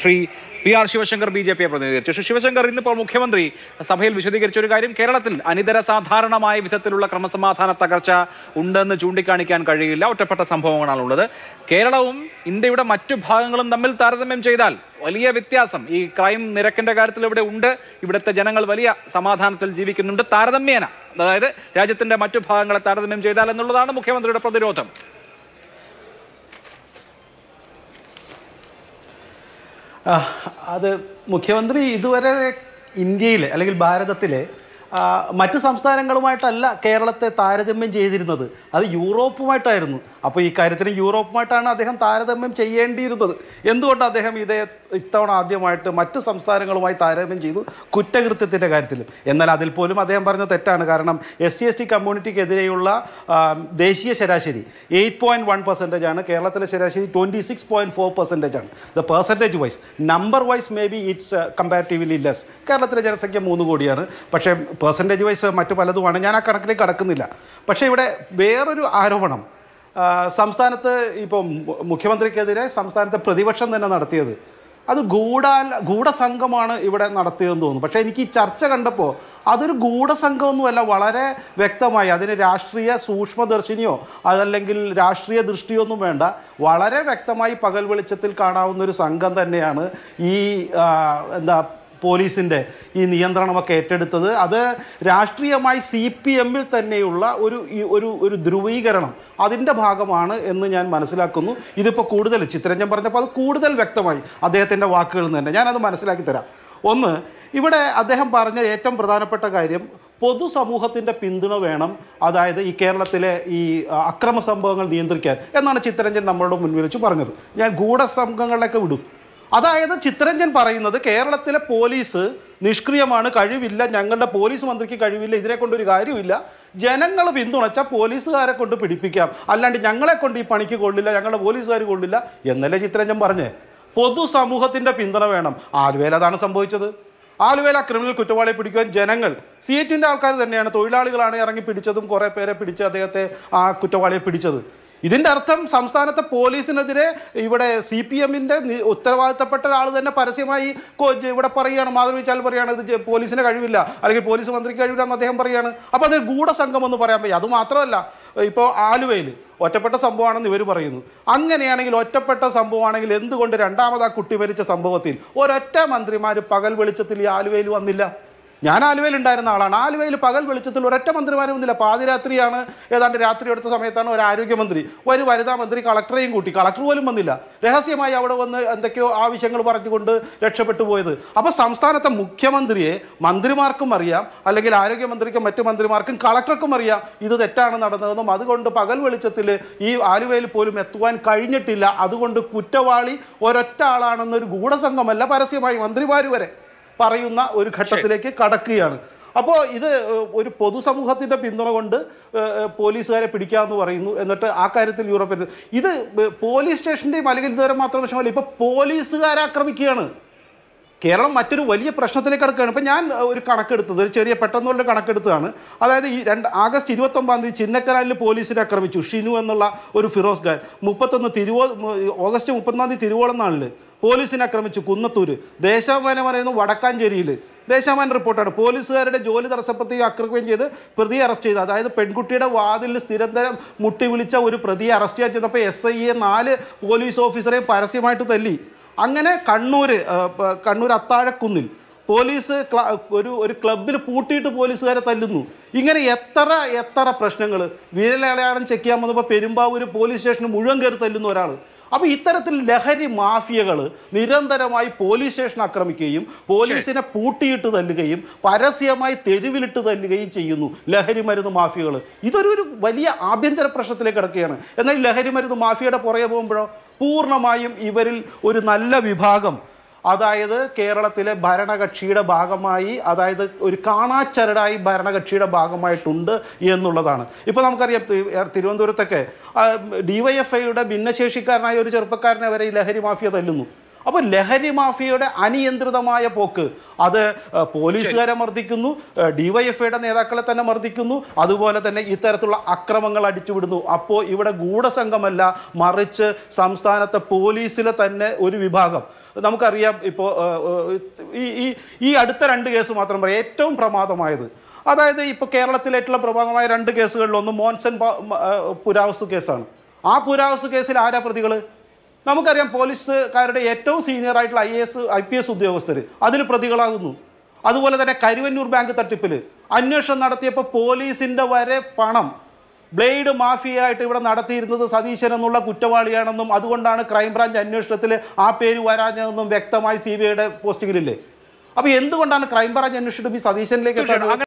Shri P R Sivasankar B J പിയെ പ്രതിനിധീകരിച്ചു ശ്രീ ശിവശങ്കർ ഇന്നിപ്പോൾ മുഖ്യമന്ത്രി സഭയിൽ വിശദീകരിച്ച ഒരു കാര്യം കേരളത്തിൽ അനിതര സാധാരണമായ വിധത്തിലുള്ള ക്രമസമാധാന തകർച്ച ഉണ്ടെന്ന് ചൂണ്ടിക്കാണിക്കാൻ കഴിയില്ല ഒറ്റപ്പെട്ട സംഭവങ്ങളാണുള്ളത് കേരളവും ഇന്ത്യയുടെ മറ്റു ഭാഗങ്ങളും തമ്മിൽ താരതമ്യം ചെയ്താൽ വലിയ വ്യത്യാസം ഈ ക്രൈം നിരക്കിന്റെ കാര്യത്തിൽ ഇവിടെ ഉണ്ട് ഇവിടുത്തെ ജനങ്ങൾ വലിയ സമാധാനത്തിൽ ജീവിക്കുന്നുണ്ട് താരതമ്യേന അതായത് രാജ്യത്തിന്റെ മറ്റു ഭാഗങ്ങളെ താരതമ്യം ചെയ്താൽ എന്നുള്ളതാണ് മുഖ്യമന്ത്രിയുടെ പ്രതിരോധം ആ, അത് മുഖ്യമന്ത്രി ഇതുവരെ ഇന്ത്യയിലെ അല്ലെങ്കിൽ ഭാരതത്തിലെ ആ, മറ്റ് സംസ്ഥാനങ്ങളുമായിട്ടല്ല കേരളത്തെ താരതമ്യം ചെയ്തിരുന്നത് അത് യൂറോപ്പുമായിട്ടായിരുന്നു അപ്പോൾ ഈ കാര്യത്തിന് യൂറോപ്പുമായിട്ടാണ് അദ്ദേഹം താരതമ്യം ചെയ്യേണ്ടിയിരുന്നത് എന്തുകൊണ്ട് അദ്ദേഹം ഇതേ ഇത്തവണ ആദ്യമായിട്ട് മറ്റ് സംസ്ഥാനങ്ങളുമായി താരതമ്യം ചെയ്തു കുറ്റകൃത്യത്തിൻ്റെ കാര്യത്തിലും എന്നാൽ അതിൽ പോലും അദ്ദേഹം പറഞ്ഞ തെറ്റാണ് കാരണം എസ് സി എസ് ടി കമ്മ്യൂണിറ്റിക്കെതിരെയുള്ള ആ, ദേശീയ ശരാശരി എയ്റ്റ് പോയിൻറ്റ് വൺ പെർസെൻറ്റേജ് ആണ് കേരളത്തിലെ ശരാശരി twenty six point four percentage ആണ് the percentage wise number wise maybe it's comparatively less കേരളത്തിലെ ജനസംഖ്യ മൂന്ന് കോടിയാണ് പക്ഷേ പെർസെൻറ്റേജ് വൈസ് മറ്റു പലതുമാണ് ഞാൻ ആ കണക്കിലേക്ക് കടക്കുന്നില്ല പക്ഷേ ഇവിടെ വേറൊരു ആരോപണം ആ, സംസ്ഥാനത്ത് ഇപ്പോൾ മു- മുഖ്യമന്ത്രിക്കെതിരെ സംസ്ഥാനത്തെ പ്രതിപക്ഷം തന്നെ നടത്തിയത് അത് ഗൂഢാൽ ഗൂഢസംഘമാണ് ഇവിടെ നടത്തിയതെന്ന് തോന്നുന്നു പക്ഷേ എനിക്ക് ഈ ചർച്ച കണ്ടപ്പോൾ അതൊരു ഗൂഢസംഘമൊന്നുമല്ല വളരെ വ്യക്തമായി അതിന് രാഷ്ട്രീയ സൂക്ഷ്മദർശിനിയോ അതല്ലെങ്കിൽ രാഷ്ട്രീയ ദൃഷ്ടിയൊന്നും വേണ്ട വളരെ വ്യക്തമായി പകൽ വെളിച്ചത്തിൽ കാണാവുന്ന ഒരു സംഘം തന്നെയാണ് ഈ ആ, എന്താ പോലീസിൻ്റെ ഈ നിയന്ത്രണമൊക്കെ ഏറ്റെടുത്തത് അത് രാഷ്ട്രീയമായി സി പി എമ്മിൽ തന്നെയുള്ള ഒരു ഈ- ഒരു ഒരു ധ്രുവീകരണം അതിൻ്റെ ഭാഗമാണ് എന്ന് ഞാൻ മനസ്സിലാക്കുന്നു ഇതിപ്പോൾ കൂടുതൽ ചിത്രരഞ്ജൻ പറഞ്ഞപ്പോൾ അത് കൂടുതൽ വ്യക്തമായി അദ്ദേഹത്തിൻ്റെ വാക്കുകളിൽ നിന്ന് തന്നെ ഞാനത് മനസ്സിലാക്കി തരാം ഒന്ന് ഇവിടെ അദ്ദേഹം പറഞ്ഞ ഏറ്റവും പ്രധാനപ്പെട്ട കാര്യം പൊതുസമൂഹത്തിൻ്റെ പിന്തുണ വേണം അതായത് ഈ കേരളത്തിലെ ഈ ആ, അക്രമ സംഭവങ്ങൾ നിയന്ത്രിക്കാൻ എന്നാണ് ചിത്രരഞ്ജൻ നമ്മളോട് മുൻപിൽ വെച്ച് പറഞ്ഞത് ഞാൻ ഗൂഢസംഘങ്ങളിലൊക്കെ വിടും അതായത് ചിത്രരഞ്ജൻ പറയുന്നത് കേരളത്തിലെ പോലീസ് നിഷ്ക്രിയമാണ് കഴിവില്ല ഞങ്ങളുടെ പോലീസ് മന്ത്രിക്ക് കഴിവില്ല ഇതിനെ കൊണ്ടൊരു കാര്യമില്ല ജനങ്ങൾ പിന്തുണച്ചാൽ പോലീസുകാരെ കൊണ്ട് പിടിപ്പിക്കാം അല്ലാണ്ട് ഞങ്ങളെ കൊണ്ട് ഈ പണിക്ക് കൊള്ളില്ല ഞങ്ങളുടെ പോലീസുകാർ കൊള്ളില്ല എന്നല്ലേ ചിത്രരഞ്ജൻ പറഞ്ഞേ പൊതുസമൂഹത്തിൻ്റെ പിന്തുണ വേണം ആലുവയിൽ അതാണ് സംഭവിച്ചത് ആലുവയിൽ ആ ക്രിമിനൽ കുറ്റവാളിയെ പിടിക്കുവാൻ ജനങ്ങൾ സി എറ്റിൻ്റെ ആൾക്കാർ തന്നെയാണ് തൊഴിലാളികളാണ് ഇറങ്ങി പിടിച്ചതും കുറേ പേരെ പിടിച്ച് അദ്ദേഹത്തെ ആ കുറ്റവാളിയെ പിടിച്ചത് ഇതിൻ്റെ അർത്ഥം സംസ്ഥാനത്തെ പോലീസിനെതിരെ ഇവിടെ സി പി എമ്മിൻ്റെ ഉത്തരവാദിത്തപ്പെട്ട ഒരാൾ തന്നെ പരസ്യമായി കൊ- ജ- ഇവിടെ പറയുകയാണ് മാധവി ചാൽ പറയുകയാണ് ഇത് ജ- പോലീസിന് കഴിവില്ല അല്ലെങ്കിൽ പോലീസ് മന്ത്രിക്ക് കഴിവില്ല എന്ന് അദ്ദേഹം പറയുകയാണ് അപ്പോൾ അതൊരു ഗൂഢസംഘം എന്ന് പറയാൻ പറ്റും അത് മാത്രമല്ല ഇപ്പോൾ ആലുവയിൽ ഒറ്റപ്പെട്ട സംഭവമാണെന്ന് ഇവർ പറയുന്നു അങ്ങനെയാണെങ്കിൽ ഒറ്റപ്പെട്ട സംഭവമാണെങ്കിൽ എന്തുകൊണ്ട് രണ്ടാമത് ആ കുട്ടി മരിച്ച സംഭവത്തിൽ ഒരൊറ്റ മന്ത്രിമാർ പകൽ വെളിച്ചത്തിൽ ഈ ആലുവയിൽ വന്നില്ല ഞാൻ ആലുവയിൽ ഉണ്ടായിരുന്ന ആളാണ് ആലുവയിൽ പകൽ വെളിച്ചത്തിൽ ഒരൊറ്റ മന്ത്രിമാരും വന്നില്ല പാതിരാത്രിയാണ് ഏതാണ്ട് രാത്രി എടുത്ത സമയത്താണ് ഒരു ആരോഗ്യമന്ത്രി ഒരു വനിതാ മന്ത്രി കളക്ടറെയും കൂട്ടി കളക്ടർ പോലും വന്നില്ല രഹസ്യമായി അവിടെ വന്ന് എന്തൊക്കെയോ ആവശ്യങ്ങൾ പറഞ്ഞുകൊണ്ട് രക്ഷപ്പെട്ടു പോയത് അപ്പോൾ സംസ്ഥാനത്തെ മുഖ്യമന്ത്രിയെ മന്ത്രിമാർക്കും അറിയാം അല്ലെങ്കിൽ ആരോഗ്യമന്ത്രിക്കും മറ്റു മന്ത്രിമാർക്കും കളക്ടർക്കും അറിയാം ഇത് തെറ്റാണ് നടന്നതെന്നും അതുകൊണ്ട് പകൽ വെളിച്ചത്തിൽ ഈ ആലുവയിൽ പോലും എത്തുവാൻ കഴിഞ്ഞിട്ടില്ല അതുകൊണ്ട് കുറ്റവാളി ഒരൊറ്റ ആളാണെന്നൊരു ഗൂഢസംഘമല്ല പരസ്യമായി മന്ത്രിമാർ വരെ പറയുന്ന ഒരു ഘട്ടത്തിലേക്ക് കടക്കുകയാണ് അപ്പോൾ ഇത് ഏഹ്, ഒരു പൊതുസമൂഹത്തിൻ്റെ പിന്തുണ കൊണ്ട് ഏഹ്, ഏഹ്, പോലീസുകാരെ പിടിക്കാമെന്ന് പറയുന്നു എന്നിട്ട് ആ കാര്യത്തിൽ യൂറോപ്പിൽ ഇത് ഏഹ്, പോലീസ് സ്റ്റേഷൻ്റെയും അല്ലെങ്കിൽ ഇതുവരെ മാത്രം വിഷയമല്ല ഇപ്പോൾ പോലീസുകാരെ ആക്രമിക്കുകയാണ് കേരളം മറ്റൊരു വലിയ പ്രശ്നത്തിലേക്ക് കിടക്കുകയാണ് ഇപ്പം ഞാൻ ഏഹ്, ഒരു കണക്കെടുത്തത് ഒരു ചെറിയ പെട്ടെന്നുള്ള കണക്കെടുത്തതാണ് അതായത് ഈ രണ്ട് ആഗസ്റ്റ് ഇരുപത്തൊമ്പതാം തീയതി ചിന്നക്കനാലിൽ പോലീസിനെ ആക്രമിച്ചു ഷിനു എന്നുള്ള ഒരു ഫിറോസ് ഖാൻ മുപ്പത്തൊന്ന് തിരുവോ മു- ഓഗസ്റ്റ് മുപ്പത്തൊന്നാം തീയതി തിരുവോളം നാളിൽ പോലീസിനെ ആക്രമിച്ചു കുന്നത്തൂര് ദേശാഭിമാനം പറയുന്നു വടക്കാഞ്ചേരിയിൽ ദേശാഭിമാൻ റിപ്പോർട്ടാണ് പോലീസുകാരുടെ ജോലി തടസ്സപ്പെടുത്തുകയും ആക്രമിക്കുകയും ചെയ്ത് പ്രതിയെ അറസ്റ്റ് ചെയ്തു അതായത് പെൺകുട്ടിയുടെ വാതിലിൽ സ്ഥിരന്തരം മുട്ടി വിളിച്ച ഒരു പ്രതിയെ അറസ്റ്റ് ചെയ്യാൻ ചെന്നപ്പോൾ എസ് ഐയെ നാല് പോലീസ് ഓഫീസറെയും പരസ്യമായിട്ട് തല്ലി അങ്ങനെ കണ്ണൂർ കണ്ണൂർ അത്താഴക്കുന്നിൽ പോലീസ് ക്ല- ഒരു ഒരു ക്ലബിൽ പൂട്ടിയിട്ട് പോലീസുകാരെ തല്ലുന്നു ഇങ്ങനെ എത്ര എത്ര പ്രശ്നങ്ങൾ വിരലടയാളം ചെക്ക് ചെയ്യാൻ വന്നപ്പോൾ പെരുമ്പാവൂർ പോലീസ് സ്റ്റേഷന് മുഴുവൻ കയറി തല്ലുന്ന ഒരാൾ അപ്പോൾ ഇത്തരത്തിൽ ലഹരി മാഫിയകൾ നിരന്തരമായി പോലീസ് സ്റ്റേഷൻ ആക്രമിക്കുകയും പോലീസിനെ പൂട്ടിയിട്ട് തല്ലുകയും പരസ്യമായി തെരുവിലിട്ട് തല്ലുകയും ചെയ്യുന്നു ലഹരി മരുന്ന് മാഫിയകൾ ഇതൊരു ഒരു വലിയ ആഭ്യന്തര പ്രശ്നത്തിലേക്ക് കിടക്കുകയാണ് എന്നാൽ ഈ ലഹരി മരുന്ന് മാഫിയയുടെ പുറകെ പോകുമ്പോഴോ പൂർണ്ണമായും ഇവരിൽ ഒരു നല്ല വിഭാഗം അതായത് കേരളത്തിലെ ഭരണകക്ഷിയുടെ ഭാഗമായി അതായത് ഒരു കാണാച്ചരടായി ഭരണകക്ഷിയുടെ ഭാഗമായിട്ടുണ്ട് എന്നുള്ളതാണ് ഇപ്പോൾ നമുക്കറിയാം തി- തിരുവനന്തപുരത്തൊക്കെ ഡിവൈഎഫ്ഐയുടെ ഭിന്നശേഷിക്കാരനായ ഒരു ചെറുപ്പക്കാരനെ വരെ ഈ ലഹരി മാഫിയ തല്ലുന്നു അപ്പോൾ ലഹരി മാഫിയയുടെ അനിയന്ത്രിതമായ പോക്ക് അത് ആ, പോലീസുകാരെ മർദ്ദിക്കുന്നു ഡിവൈഎഫ്ഐയുടെ നേതാക്കളെ തന്നെ മർദ്ദിക്കുന്നു അതുപോലെ തന്നെ ഇത്തരത്തിലുള്ള അക്രമങ്ങൾ അടിച്ചുവിടുന്നു അപ്പോൾ ഇവിടെ ഗൂഢസംഘമല്ല മറിച്ച് സംസ്ഥാനത്തെ പോലീസിലെ തന്നെ ഒരു വിഭാഗം നമുക്കറിയാം ഇപ്പോൾ ഈ ഈ ഈ അടുത്ത രണ്ട് കേസ് മാത്രം പറയാം ഏറ്റവും പ്രമാദമായത് അതായത് ഇപ്പോൾ കേരളത്തിലേറ്റുള്ള പ്രമാദമായ രണ്ട് കേസുകളിലൊന്ന് മോൻസൺ പ- മ- ആ, പുരാവസ്തു കേസാണ് ആ പുരാവസ്തു കേസിൽ ആരാ പ്രതികൾ നമുക്കറിയാം പോലീസുകാരുടെ ഏറ്റവും സീനിയർ ആയിട്ടുള്ള I S I P S ഉദ്യോഗസ്ഥർ അതിൽ പ്രതികളാകുന്നു അതുപോലെ തന്നെ കരുവന്നൂർ ബാങ്ക് തട്ടിപ്പിൽ അന്വേഷണം നടത്തിയപ്പോൾ പോലീസിൻ്റെ വരെ പണം ബ്ലേഡ് മാഫിയ ആയിട്ട് ഇവിടെ നടത്തിയിരുന്നത് സതീശൻ എന്നുള്ള കുറ്റവാളിയാണെന്നും അതുകൊണ്ടാണ് ക്രൈംബ്രാഞ്ച് അന്വേഷണത്തിൽ ആ പേര് വരാഞ്ഞതെന്നും വ്യക്തമായി സി ബി ഐയുടെ പോസ്റ്റിങ്ങിലില്ലേ അപ്പോൾ എന്തുകൊണ്ടാണ് ക്രൈംബ്രാഞ്ച് അന്വേഷിച്ചിട്ടും ഈ സതീശനിലേക്ക് എത്താത്തത്?